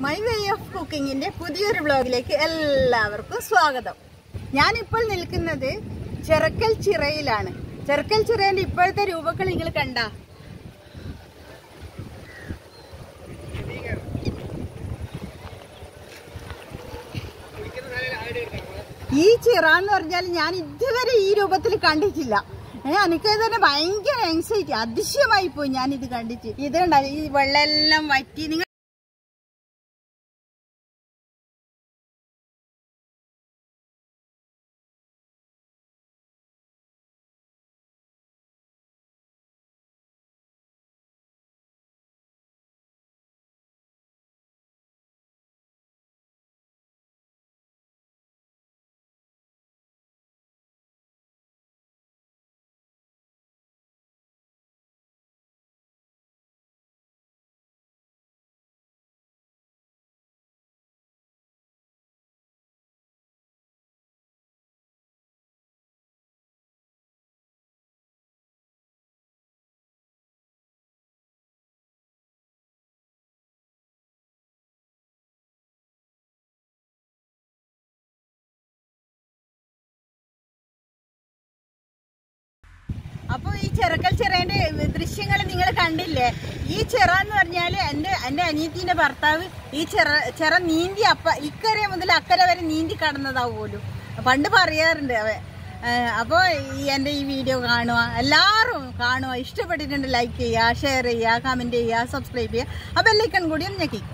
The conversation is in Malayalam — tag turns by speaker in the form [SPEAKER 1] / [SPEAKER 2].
[SPEAKER 1] മൈ വേ ഓഫ് കുക്കിങ്ങിന്റെ പുതിയൊരു ബ്ലോഗിലേക്ക് എല്ലാവർക്കും സ്വാഗതം ഞാനിപ്പോൾ നിൽക്കുന്നത് ചെറുക്കൽ ചിറയിലാണ് ചെറുക്കൽ ചിറയുടെ ഇപ്പോഴത്തെ രൂപങ്ങൾ നിങ്ങൾ കണ്ട ഈ ചിറ എന്ന് പറഞ്ഞാൽ ഞാൻ ഇതുവരെ ഈ രൂപത്തിൽ കണ്ടിട്ടില്ല ഏ എനിക്ക് തന്നെ ഭയങ്കര ആങ്സൈറ്റി അതിശയമായി പോയി ഞാൻ ഇത് കണ്ടിട്ട് ഇത് കണ്ട ഈ വെള്ളമെല്ലാം വറ്റി നിങ്ങൾ അപ്പൊ ഈ ചെറുക്കൽ ചിറേന്റെ ദൃശ്യങ്ങൾ നിങ്ങൾ കണ്ടില്ലേ ഈ ചിറ എന്ന് പറഞ്ഞാല് എന്റെ എന്റെ അനിയത്തിന്റെ ഭർത്താവ് ഈ ചിറ ചിറ നീന്തി അപ്പ ഇക്കരെ മുതൽ അക്കരെ വരെ നീന്തി കടന്നതാ പോലും പണ്ട് പറയാറുണ്ട് അവ അപ്പോൾ ഈ എൻ്റെ ഈ വീഡിയോ കാണുക എല്ലാവരും കാണുക ഇഷ്ടപ്പെട്ടിട്ടുണ്ട് ലൈക്ക് ചെയ്യുക ഷെയർ ചെയ്യുക കമൻറ്റ് ചെയ്യുക സബ്സ്ക്രൈബ് ചെയ്യുക ആ ബെല്ലൈക്കൺ കൂടി ഒന്ന് ഞെക്കി